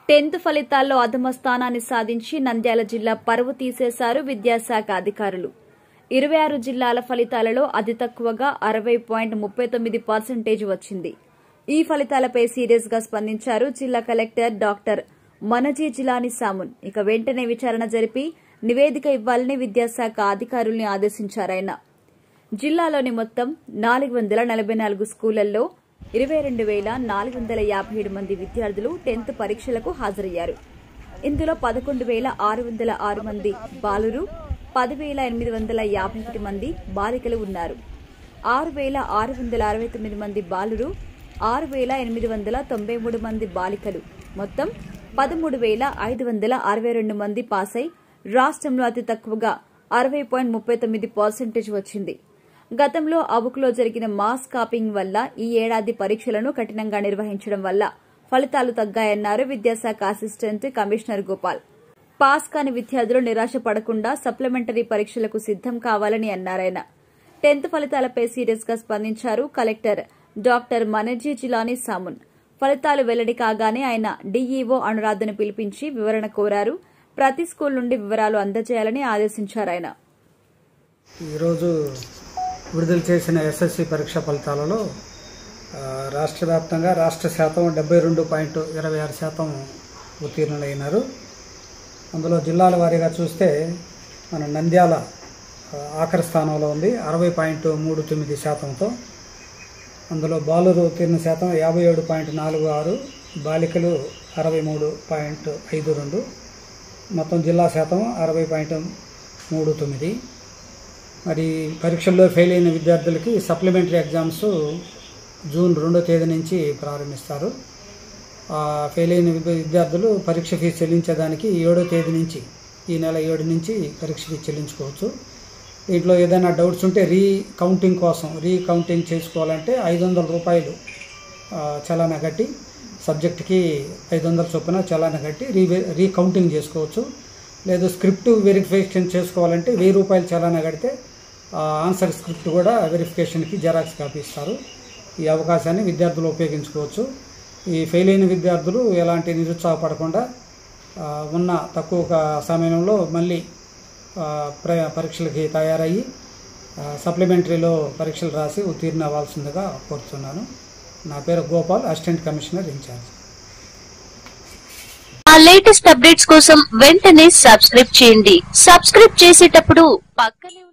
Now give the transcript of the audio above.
tenth ఫలితాల్లో అధమ స్థానాన్ని సాధించి నంద్యాల జిల్లా పరువు తీసేశారు విద్యాశాఖ అధికారులు ఇరవై ఆరు జిల్లాల ఫలితాలలో అతి తక్కువగా అరవై పాయింట్ ముప్పై తొమ్మిది పర్సెంటేజ్ వచ్చింది ఈ ఫలితాలపై సీరియస్ గా స్పందించారు జిల్లా కలెక్టర్ డాక్టర్ మనజీ జిలాని సామున్ ఇక వెంటనే విచారణ జరిపి నివేదిక ఇవ్వాలని విద్యాశాఖ అధికారుల్ని ఆదేశించారాయన జిల్లాలోని మొత్తం నాలుగు వందల నలభై నాలుగు స్కూళ్లలో ఇరవై రెండు వేల నాలుగు వందల యాభై ఏడు మంది విద్యార్థులు టెన్త్ పరీక్షలకు హాజరయ్యారు ఇందులో పదకొండు వేల ఆరు వందల ఆరు మంది బాలురు పదివేల ఎనిమిది వందల యాభై ఒకటి మంది బాలికలు ఉన్నారు ఆరు వేల ఆరు వందల అరవై తొమ్మిది మంది బాలురు ఆరు వేల ఎనిమిది వందల తొంభై మూడు మంది బాలికలు మొత్తం పదమూడు వేల ఐదు వందల అరవై రెండు మంది పాస్ అయి రాష్ట్రంలో అతి తక్కువగా అరవై పాయింట్ ముప్పై తొమ్మిది పర్సెంటేజ్ వచ్చింది గతంలో అబుకులో జరిగిన మాస్ కాపింగ్ వల్ల ఈ ఏడాది పరీక్షలను కఠినంగా నిర్వహించడం వల్ల ఫలితాలు తగ్గాయన్నారు విద్యాశాఖ అసిస్టెంట్ కమిషనర్ గోపాల్ పాస్ కాని విద్యార్థులు నిరాశ పడకుండా సప్లిమెంటరీ పరీక్షలకు సిద్దం కావాలని అన్నారాయన టెన్త్ ఫలితాలపై సీరియస్ గా స్పందించారు కలెక్టర్ డాక్టర్ మనర్జీ జిలానీ సామున్ ఫలితాలు వెల్లడి కాగానే ఆయన డీఈఓ అనురాధను పిలిపించి వివరణ కోరారు ప్రతి స్కూల్ నుండి వివరాలు అందజేయాలని ఆదేశించారాయన ఈరోజు విడుదల చేసిన ఎస్ఎస్సి పరీక్ష ఫలితాలలో ఆ, రాష్ట్ర వ్యాప్తంగా రాష్ట్ర శాతం డెబ్బై రెండు పాయింట్ ఇరవై ఆరు శాతం ఉత్తీర్ణులైనారు అందులో జిల్లాల వారీగా చూస్తే మన నంద్యాల ఆ, ఆఖరి స్థానంలో ఉంది అరవై పాయింట్ మూడు తొమ్మిది శాతంతో అందులో బాలురు ఉత్తీర్ణ శాతం యాభై ఏడు పాయింట్ నాలుగు ఆరు బాలికలు అరవై మూడు పాయింట్ ఐదు రెండు మొత్తం జిల్లా శాతం అరవై పాయింట్ మూడు తొమ్మిది మరి పరీక్షల్లో ఫెయిల్ అయిన విద్యార్థులకి సప్లిమెంటరీ ఎగ్జామ్స్ జూన్ రెండో తేదీ నుంచి ప్రారంభిస్తారు ఆ ఫెయిల్ అయిన విద్య- విద్యార్థులు పరీక్ష ఫీజు చెల్లించేదానికి ఏడో తేదీ నుంచి ఈ నెల ఏడు నుంచి పరీక్ష ఫీజు చెల్లించుకోవచ్చు దీంట్లో ఏదైనా డౌట్స్ ఉంటే రీ కౌంటింగ్ కోసం రీ కౌంటింగ్ చేసుకోవాలంటే ఐదు వందల రూపాయలు ఆ, చలానా కట్టి సబ్జెక్ట్కి ఐదు వందల చొప్పున చలానా కట్టి రీ రీ కౌంటింగ్ చేసుకోవచ్చు లేదు స్క్రిప్ట్ వెరిఫికేషన్ చేసుకోవాలంటే వెయ్యి రూపాయలు చలానా కడితే ఆ ఆన్సర్ స్క్రిప్ట్ కూడా వెరిఫికేషన్కి జెరాక్స్ కాపీ ఇస్తారు ఈ అవకాశాన్ని విద్యార్థులు ఉపయోగించుకోవచ్చు ఈ ఫెయిల్ అయిన విద్యార్థులు ఎలాంటి నిరుత్సాహపడకుండా ఆ, ఉన్న తక్కువ క- సమయంలో మళ్ళీ ఆ, ప్ర పరీక్షలకి తయారయ్యి ఆ, సప్లిమెంటరీలో పరీక్షలు రాసి ఉత్తీర్ణ అవ్వాల్సిందిగా కోరుతున్నాను నా పేరు గోపాల్ అసిస్టెంట్ కమిషనర్ ఇన్ఛార్జ్ ఆ లేటెస్ట్ అప్డేట్స్ కోసం వెంటనే సబ్స్క్రైబ్ చేయండి సబ్స్క్రైబ్ చేసేటప్పుడు పక్కనే